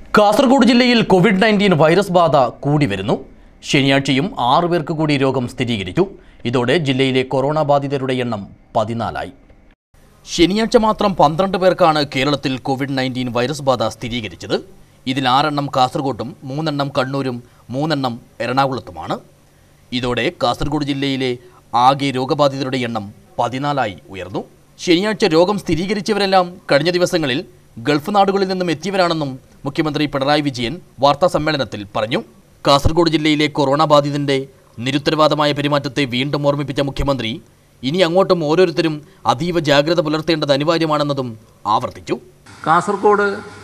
കാസർഗോഡ് ജില്ലയിൽ Covid nineteen virus ബാധ കൂടി വരുന്നു ശനിയാഴ്ചയും ആറു പേർക്ക് കൂടി രോഗം സ്ഥിരീകരിച്ചു ഇതോടെ ജില്ലയിലെ കൊറോണ ബാധിതരുടെ എണ്ണം പതിനാലായി ശനിയാഴ്ച മാത്രം പന്ത്രണ്ട് പേർക്കാണ് കേരളത്തിൽ കോവിഡ് നയൻറ്റീൻ വൈറസ് ബാധ സ്ഥിരീകരിച്ചത് ഇതിൽ ആറെണ്ണം കാസർഗോട്ടും മൂന്നെണ്ണം കണ്ണൂരും മൂന്നെണ്ണം എറണാകുളത്തുമാണ് ഇതോടെ കാസർഗോഡ് ജില്ലയിലെ ആകെ രോഗബാധിതരുടെ എണ്ണം പതിനാലായി ഉയർന്നു ശനിയാഴ്ച രോഗം സ്ഥിരീകരിച്ചവരെല്ലാം കഴിഞ്ഞ ദിവസങ്ങളിൽ ഗൾഫ് നാടുകളിൽ നിന്നും എത്തിയവരാണെന്നും മുഖ്യമന്ത്രി പിണറായി വിജയൻ വാർത്താ സമ്മേളനത്തിൽ പറഞ്ഞു കാസർഗോഡ് ജില്ലയിലെ കൊറോണ ബാധിതന്റെ നിരുത്തരവാദമായ പെരുമാറ്റത്തെ വീണ്ടും ഓർമ്മിപ്പിച്ച മുഖ്യമന്ത്രി ഇനി അങ്ങോട്ടും ഓരോരുത്തരും അതീവ ജാഗ്രത പുലർത്തേണ്ടത് അനിവാര്യമാണെന്നതും ആവർത്തിച്ചു കാസർഗോഡ്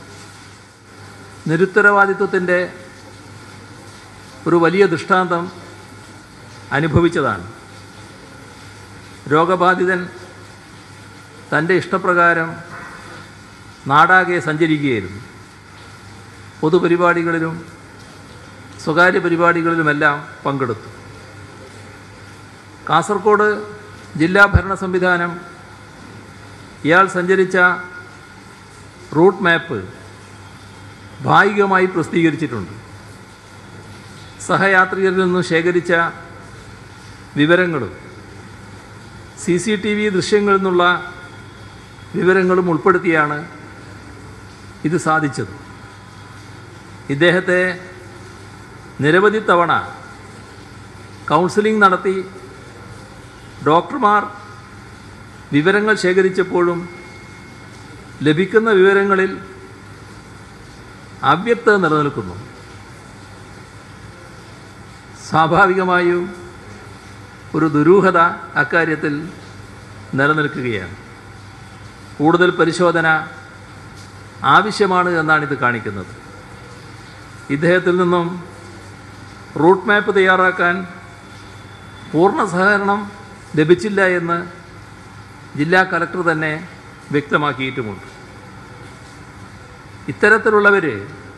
നിരുത്തരവാദിത്വത്തിൻ്റെ ഒരു വലിയ ദൃഷ്ടാന്തം അനുഭവിച്ചതാണ് രോഗബാധിതൻ തൻ്റെ ഇഷ്ടപ്രകാരം നാടാകെ സഞ്ചരിക്കുകയായിരുന്നു പൊതുപരിപാടികളിലും സ്വകാര്യ പരിപാടികളിലുമെല്ലാം പങ്കെടുത്തു കാസർഗോഡ് ജില്ലാ ഭരണ സംവിധാനം ഇയാൾ സഞ്ചരിച്ച റൂട്ട് മാപ്പ് ഭാഗികമായി പ്രസിദ്ധീകരിച്ചിട്ടുണ്ട് സഹയാത്രികരിൽ നിന്നും ശേഖരിച്ച വിവരങ്ങളും സി സി ടി വി ദൃശ്യങ്ങളിൽ നിന്നുള്ള വിവരങ്ങളും ഉൾപ്പെടുത്തിയാണ് ഇത് സാധിച്ചത് ഇദ്ദേഹത്തെ നിരവധി തവണ കൗൺസിലിംഗ് നടത്തി ഡോക്ടർമാർ വിവരങ്ങൾ ശേഖരിച്ചപ്പോഴും ലഭിക്കുന്ന വിവരങ്ങളിൽ അവ്യക്തത നിലനിൽക്കുന്നു സ്വാഭാവികമായും ഒരു ദുരൂഹത അക്കാര്യത്തിൽ നിലനിൽക്കുകയാണ് കൂടുതൽ പരിശോധന ആവശ്യമാണ് എന്നാണ് ഇത് കാണിക്കുന്നത് ഇദ്ദേഹത്തിൽ നിന്നും റൂട്ട് മാപ്പ് തയ്യാറാക്കാൻ പൂർണ്ണ സഹകരണം ലഭിച്ചില്ല എന്ന് ജില്ലാ കലക്ടർ തന്നെ വ്യക്തമാക്കിയിട്ടുമുണ്ട് ഇത്തരത്തിലുള്ളവർ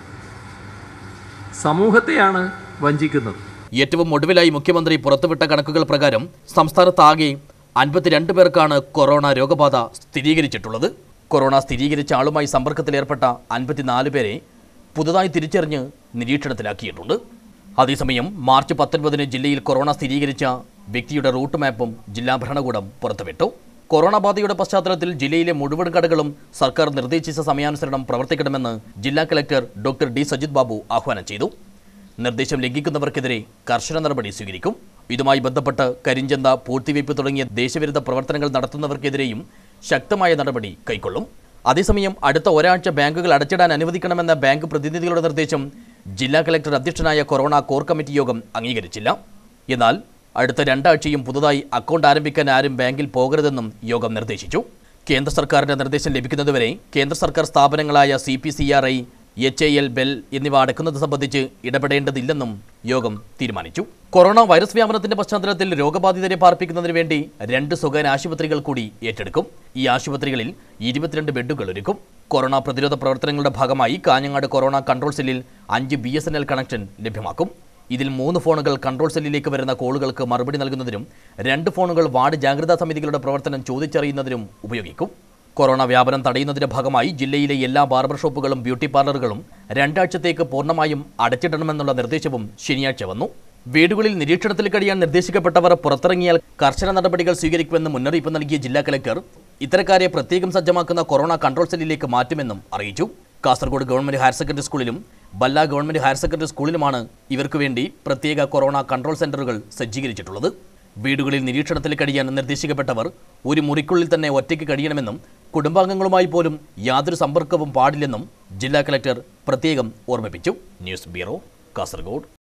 സമൂഹത്തെയാണ് വഞ്ചിക്കുന്നത് ഏറ്റവും ഒടുവിലായി മുഖ്യമന്ത്രി പുറത്തുവിട്ട കണക്കുകൾ പ്രകാരം സംസ്ഥാനത്താകെ അൻപത്തിരണ്ട് പേർക്കാണ് കൊറോണ രോഗബാധ സ്ഥിരീകരിച്ചിട്ടുള്ളത് കൊറോണ സ്ഥിരീകരിച്ച ആളുമായി സമ്പർക്കത്തിലേർപ്പെട്ട അൻപത്തിനാല് പേരെ പുതുതായി തിരിച്ചറിഞ്ഞ് നിരീക്ഷണത്തിലാക്കിയിട്ടുണ്ട് അതേസമയം മാർച്ച് പത്തൊൻപതിന് ജില്ലയിൽ കൊറോണ സ്ഥിരീകരിച്ച വ്യക്തിയുടെ റൂട്ട് മാപ്പും ജില്ലാ ഭരണകൂടം പുറത്തുവിട്ടു കൊറോണ ബാധയുടെ പശ്ചാത്തലത്തിൽ ജില്ലയിലെ മുഴുവൻ കടകളും സർക്കാർ നിർദ്ദേശിച്ച സമയാനുസരണം പ്രവർത്തിക്കണമെന്ന് ജില്ലാ collector doctor D Sajith Babu ആഹ്വാനം ചെയ്തു നിർദ്ദേശം ലംഘിക്കുന്നവർക്കെതിരെ കർശന നടപടി സ്വീകരിക്കും ഇതുമായി ബന്ധപ്പെട്ട് കരിഞ്ചന്ത പൂഴ്ത്തിവയ്പ് തുടങ്ങിയ ദേശവിരുദ്ധ പ്രവർത്തനങ്ങൾ നടത്തുന്നവർക്കെതിരെയും ശക്തമായ നടപടി കൈക്കൊള്ളും അതേസമയം അടുത്ത ഒരാഴ്ച ബാങ്കുകൾ അടച്ചിടാൻ അനുവദിക്കണമെന്ന ബാങ്ക് പ്രതിനിധികളുടെ നിർദ്ദേശം ജില്ലാ കലക്ടർ അധ്യക്ഷനായ കൊറോണ കോർ കമ്മിറ്റി യോഗം അംഗീകരിച്ചില്ല എന്നാൽ അടുത്ത രണ്ടാഴ്ചയും പുതുതായി അക്കൗണ്ട് ആരംഭിക്കാൻ ആരും ബാങ്കിൽ പോകരുതെന്നും യോഗം നിർദ്ദേശിച്ചു കേന്ദ്ര സർക്കാരിന്റെ നിർദ്ദേശം ലഭിക്കുന്നതുവരെ കേന്ദ്ര സർക്കാർ സ്ഥാപനങ്ങളായ C P C R I H A L BEL എന്നിവ അടക്കുന്നത് സംബന്ധിച്ച് ഇടപെടേണ്ടതില്ലെന്നും യോഗം തീരുമാനിച്ചു കൊറോണ വൈറസ് വ്യാപനത്തിന്റെ പശ്ചാത്തലത്തിൽ രോഗബാധിതരെ പാർപ്പിക്കുന്നതിന് വേണ്ടി രണ്ട് സ്വകാര്യ ആശുപത്രികൾ കൂടി ഏറ്റെടുക്കും ഈ ആശുപത്രികളിൽ ഇരുപത്തിരണ്ട് ബെഡുകൾ ഒരുക്കും കൊറോണ പ്രതിരോധ പ്രവർത്തനങ്ങളുടെ ഭാഗമായി കാഞ്ഞങ്ങാട് കൊറോണ കൺട്രോൾ സെല്ലിൽ അഞ്ച് B S N L connection ലഭ്യമാക്കും ഇതിൽ മൂന്ന് ഫോണുകൾ കൺട്രോൾ സെല്ലിലേക്ക് വരുന്ന കോളുകൾക്ക് മറുപടി നൽകുന്നതിനും രണ്ട് ഫോണുകൾ വാർഡ് ജാഗ്രതാ സമിതികളുടെ പ്രവർത്തനം ചോദിച്ചറിയുന്നതിനും ഉപയോഗിക്കും കൊറോണ വ്യാപനം തടയുന്നതിന്റെ ഭാഗമായി ജില്ലയിലെ എല്ലാ ബാർബർ ഷോപ്പുകളും ബ്യൂട്ടി പാർലറുകളും രണ്ടാഴ്ചത്തേക്ക് പൂർണ്ണമായും അടച്ചിടണമെന്നുള്ള നിർദ്ദേശവും ശനിയാഴ്ച വന്നു വീടുകളിൽ നിരീക്ഷണത്തിൽ കഴിയാൻ നിർദ്ദേശിക്കപ്പെട്ടവർ പുറത്തിറങ്ങിയാൽ കർശന നടപടികൾ സ്വീകരിക്കുമെന്ന് മുന്നറിയിപ്പ് നൽകിയ ജില്ലാ കലക്ടർ ഇത്തരക്കാരെ പ്രത്യേകം സജ്ജമാക്കുന്ന കൊറോണ കൺട്രോൾ സെല്ലിലേക്ക് മാറ്റുമെന്നും അറിയിച്ചു കാസർഗോഡ് ഗവൺമെന്റ് ഹയർ സെക്കൻഡറി സ്കൂളിലും ബല്ല ഗവൺമെന്റ് ഹയർ സെക്കൻഡറി സ്കൂളിലുമാണ് ഇവർക്ക് വേണ്ടി പ്രത്യേക കൊറോണ കൺട്രോൾ സെന്ററുകൾ സജ്ജീകരിച്ചിട്ടുള്ളത് വീടുകളിൽ നിരീക്ഷണത്തിൽ കഴിയാൻ നിർദ്ദേശിക്കപ്പെട്ടവർ ഒരു മുറിക്കുള്ളിൽ തന്നെ ഒറ്റയ്ക്ക് കഴിയണമെന്നും കുടുംബാംഗങ്ങളുമായി പോലും യാതൊരു സമ്പർക്കവും പാടില്ലെന്നും ജില്ലാ കലക്ടർ പ്രത്യേകം ഓർമ്മിപ്പിച്ചു ന്യൂസ് ബ്യൂറോ കാസർഗോഡ്